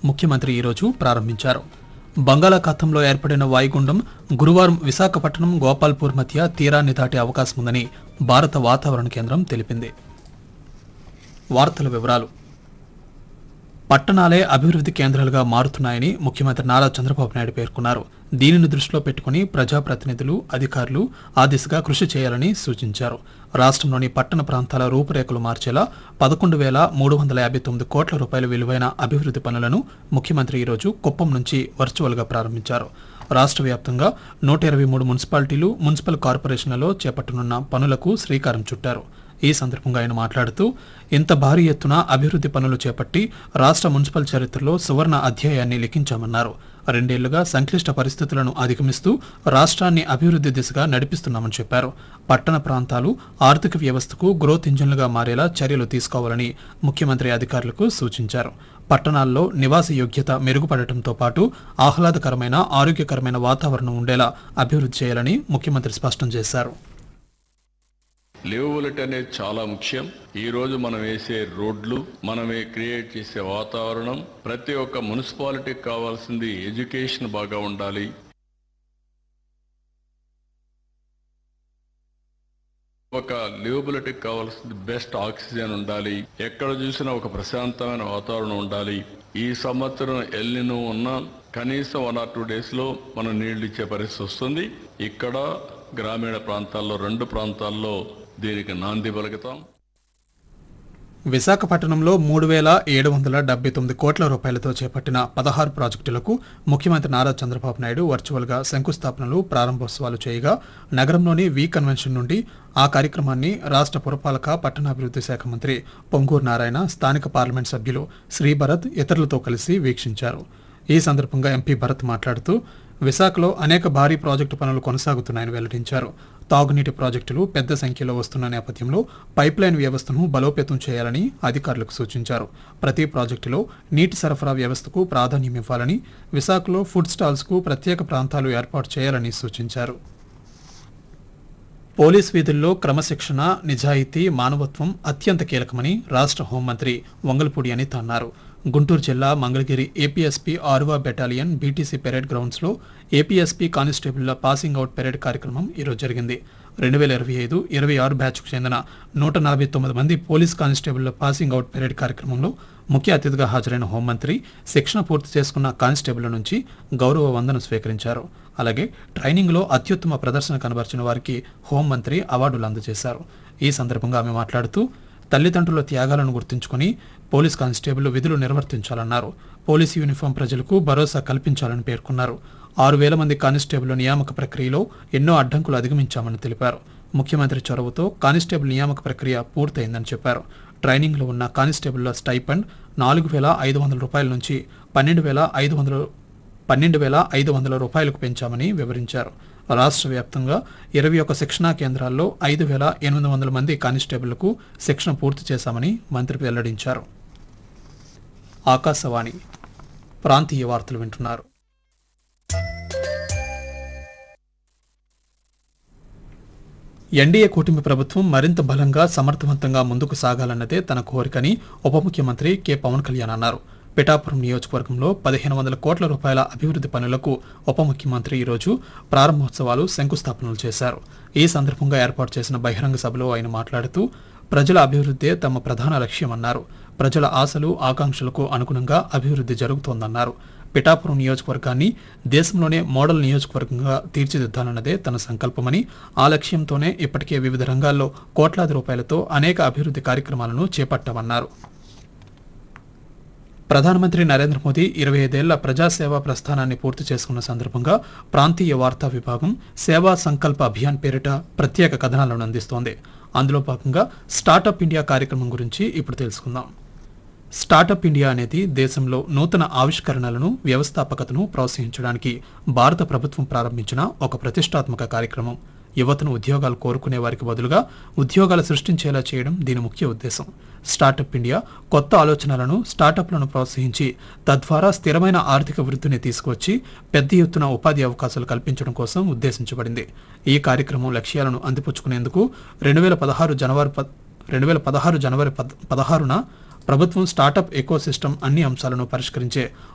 ముఖ్యమంత్రి ఈరోజు ప్రారంభించారు బంగాళాఖాతంలో ఏర్పడిన వాయుగుండం గురువారం విశాఖపట్నం గోపాల్పూర్ మధ్య తీరాన్ని దాటే అవకాశం ఉందని భారత వాతావరణ కేంద్రం తెలిపింది వార్తల వివరాలు పట్టణాలే అభివృద్ధి కేంద్రాలుగా మారుతున్నాయని ముఖ్యమంత్రి నారా చంద్రబాబు నాయుడు పేర్కొన్నారు దీనిని దృష్టిలో పెట్టుకుని ప్రజాప్రతినిధులు అధికారులు ఆ దిశగా కృషి చేయాలని సూచించారు రాష్ట్రంలోని పట్టణ ప్రాంతాల రూపురేఖలు మార్చేలా పదకొండు వేల మూడు వందల యాభై తొమ్మిది కోట్ల రూపాయల విలువైన అభివృద్ధి పనులను ముఖ్యమంత్రి ఈరోజు కుప్పం నుంచి వర్చువల్గా ప్రారంభించారు రాష్ట్ర వ్యాప్తంగా నూట ఇరవై మూడు మున్సిపాలిటీలు మున్సిపల్ కార్పొరేషన్లలో చేపట్టనున్న పనులకు శ్రీకారం చుట్టారు ఈ సందర్భంగా ఆయన మాట్లాడుతూ ఇంత భారీ ఎత్తున అభివృద్ధి పనులు చేపట్టి రాష్ట్ర మున్సిపల్ చరిత్రలో సువర్ణ అధ్యాయాన్ని లిఖించామన్నారు రెండేళ్లుగా సంక్లిష్ట పరిస్థితులను అధిగమిస్తూ రాష్ట్రాన్ని అభివృద్ధి దిశగా నడిపిస్తున్నామని చెప్పారు పట్టణ ప్రాంతాలు ఆర్థిక వ్యవస్థకు గ్రోత్ ఇంజిన్లుగా మారేలా చర్యలు తీసుకోవాలని ముఖ్యమంత్రి అధికారులకు సూచించారు పట్టణాల్లో నివాస యోగ్యత మెరుగుపడటంతో పాటు ఆహ్లాదకరమైన ఆరోగ్యకరమైన వాతావరణం ఉండేలా అభివృద్ధి చేయాలని ముఖ్యమంత్రి స్పష్టం చేశారు లివబిలిటీ అనేది చాలా ముఖ్యం ఈ రోజు మనం వేసే రోడ్లు మనమే క్రియేట్ చేసే వాతావరణం ప్రతి ఒక్క మున్సిపాలిటీకి కావాల్సింది ఎడ్యుకేషన్ బాగా ఉండాలి ఒక లివబిలిటీకి కావాల్సింది బెస్ట్ ఆక్సిజన్ ఉండాలి ఎక్కడ చూసినా ఒక ప్రశాంతమైన వాతావరణం ఉండాలి ఈ సంవత్సరం ఎల్లిను ఉన్న కనీసం వన్ ఆర్ టూ డేస్ లో మనం నీళ్లు ఇచ్చే పరిస్థితి వస్తుంది ఇక్కడ గ్రామీణ ప్రాంతాల్లో రెండు ప్రాంతాల్లో దీనికి నాంది పలుకుతాం విశాఖపట్నంలో మూడు వేల ఏడు వందల డెబ్బై తొమ్మిది కోట్ల రూపాయలతో చేపట్టిన పదహారు ప్రాజెక్టులకు ముఖ్యమంత్రి నారా చంద్రబాబు నాయుడు వర్చువల్గా శంకుస్థాపనలు ప్రారంభోత్సవాలు చేయగా నగరంలోని వి కన్వెన్షన్ నుండి ఆ కార్యక్రమాన్ని రాష్ట్ర పురపాలక పట్టణాభివృద్ధి శాఖ మంత్రి పొంగూరు నారాయణ స్థానిక పార్లమెంట్ సభ్యులు శ్రీ భరత్ ఇతరులతో కలిసి వీక్షించారు ఈ సందర్భంగా ఎంపీ భరత్ మాట్లాడుతూ విశాఖలో అనేక భారీ ప్రాజెక్టు పనులు కొనసాగుతున్నాయని వెల్లడించారు తాగునీటి ప్రాజెక్టులు పెద్ద సంఖ్యలో వస్తున్న నేపథ్యంలో పైప్లైన్ వ్యవస్థను బలోపేతం చేయాలని అధికారులకు సూచించారు ప్రతి ప్రాజెక్టులో నీటి సరఫరా వ్యవస్థకు ప్రాధాన్యం ఇవ్వాలని విశాఖలో ఫుడ్ స్టాల్స్కు ప్రత్యేక ప్రాంతాలు ఏర్పాటు చేయాలని సూచించారు పోలీస్ విధుల్లో క్రమశిక్షణ నిజాయితీ మానవత్వం అత్యంత కీలకమని రాష్ట్ర హోంమంత్రి వంగలపూడి అనిత అన్నారు గుంటూరు జిల్లా మంగళగిరి ఏపీఎస్పీ ఆరువా బెటాలియన్ బీటీసీ పెరేడ్ గ్రౌండ్స్లో ఏపీఎస్పీ కానిస్టేబుల్ల పాసింగ్ అవుట్ పెరేడ్ కార్యక్రమం ఈరోజు జరిగింది రెండు వేల ఇరవై ఐదు ఇరవై ఆరు బ్యాచ్కు చెందిన నూట నలభై తొమ్మిది మంది పోలీస్ కానిస్టేబుల్ల పాసింగ్ అవుట్ పెరేడ్ కార్యక్రమంలో ముఖ్య అతిథిగా హాజరైన హోంమంత్రి శిక్షణ పూర్తి చేసుకున్న కానిస్టేబుల్ నుంచి గౌరవ వందనం స్వీకరించారు అలాగే ట్రైనింగ్లో అత్యుత్తమ ప్రదర్శన కనబరిచిన వారికి హోంమంత్రి అవార్డులు అందజేశారు ఈ సందర్భంగా ఆమె మాట్లాడుతూ తల్లిదండ్రుల త్యాగాలను గుర్తుంచుకుని పోలీస్ కానిస్టేబుల్ విధులు నిర్వర్తించాలన్నారు పోలీసు యూనిఫామ్ ప్రజలకు భరోసా కల్పించాలని పేర్కొన్నారు ఆరు వేల మంది కానిస్టేబుల్ నియామక ప్రక్రియలో ఎన్నో అడ్డంకులు అధిగమించామని తెలిపారు ముఖ్యమంత్రి చొరవతో కానిస్టేబుల్ నియామక ప్రక్రియ పూర్తయిందని చెప్పారు ట్రైనింగ్లో ఉన్న కానిస్టేబుల్ల స్టైపెండ్ నాలుగు వేల ఐదు వందల రూపాయల నుంచి పన్నెండు వేల ఐదు వందల పన్నెండు వేల ఐదు వందల రూపాయలకు పెంచామని వివరించారు రాష్ట్ర వ్యాప్తంగా ఇరవై ఒక్క శిక్షణా కేంద్రాల్లో ఐదు వేల ఎనిమిది వందల మంది కానిస్టేబుళ్లకు శిక్షణ పూర్తి చేశామని మంత్రి వెల్లడించారు ఆకాశవాణి ప్రాంతీయ వార్తలు వింటున్నారు ఎన్డీఏ కూటమి ప్రభుత్వం మరింత బలంగా సమర్థవంతంగా ముందుకు సాగాలన్నదే తన కోరికని ఉప ముఖ్యమంత్రి కె పవన్ కళ్యాణ్ అన్నారు పిఠాపురం నియోజకవర్గంలో పదిహేను వందల కోట్ల రూపాయల అభివృద్ధి పనులకు ఉప ముఖ్యమంత్రి ఈరోజు ప్రారంభోత్సవాలు శంకుస్థాపనలు చేశారు ఈ సందర్భంగా ఏర్పాటు చేసిన బహిరంగ సభలో ఆయన మాట్లాడుతూ ప్రజల అభివృద్ధే తమ ప్రధాన లక్ష్యమన్నారు ప్రజల ఆశలు ఆకాంక్షలకు అనుగుణంగా అభివృద్ధి జరుగుతోందన్నారు పిఠాపురం నియోజకవర్గాన్ని దేశంలోనే మోడల్ నియోజకవర్గంగా తీర్చిదిద్దాలన్నదే తన సంకల్పమని ఆ లక్ష్యంతోనే ఇప్పటికే వివిధ రంగాల్లో కోట్లాది రూపాయలతో అనేక అభివృద్ధి కార్యక్రమాలను చేపట్టామన్నారు ప్రధానమంత్రి నరేంద్ర మోదీ ఇరవై ఐదేళ్ల ప్రజాసేవా ప్రస్థానాన్ని పూర్తి చేసుకున్న సందర్భంగా ప్రాంతీయ వార్తా విభాగం సేవా సంకల్ప అభియాన్ పేరిట ప్రత్యేక కథనాలను అందిస్తోంది అందులో భాగంగా స్టార్టప్ ఇండియా కార్యక్రమం గురించి ఇప్పుడు తెలుసుకుందాం స్టార్టప్ ఇండియా అనేది దేశంలో నూతన ఆవిష్కరణలను వ్యవస్థాపకతను ప్రోత్సహించడానికి భారత ప్రభుత్వం ప్రారంభించిన ఒక ప్రతిష్టాత్మక కార్యక్రమం యువతను ఉద్యోగాలు కోరుకునే వారికి బదులుగా ఉద్యోగాలు సృష్టించేలా చేయడం దీని ముఖ్య ఉద్దేశం స్టార్టప్ ఇండియా కొత్త ఆలోచనలను స్టార్టప్లను ప్రోత్సహించి తద్వారా స్థిరమైన ఆర్థిక వృద్ధిని తీసుకువచ్చి పెద్ద ఎత్తున ఉపాధి అవకాశాలు కల్పించడం కోసం ఉద్దేశించబడింది ఈ కార్యక్రమం లక్ష్యాలను అందిపుచ్చుకునేందుకు రెండు వేల పదహారు జనవరి పద్ రెండు వేల పదహారు జనవరి పద్ పదహారున ప్రభుత్వం స్టార్టప్ ఎకోసిస్టమ్ అన్ని అంశాలను పరిష్కరించే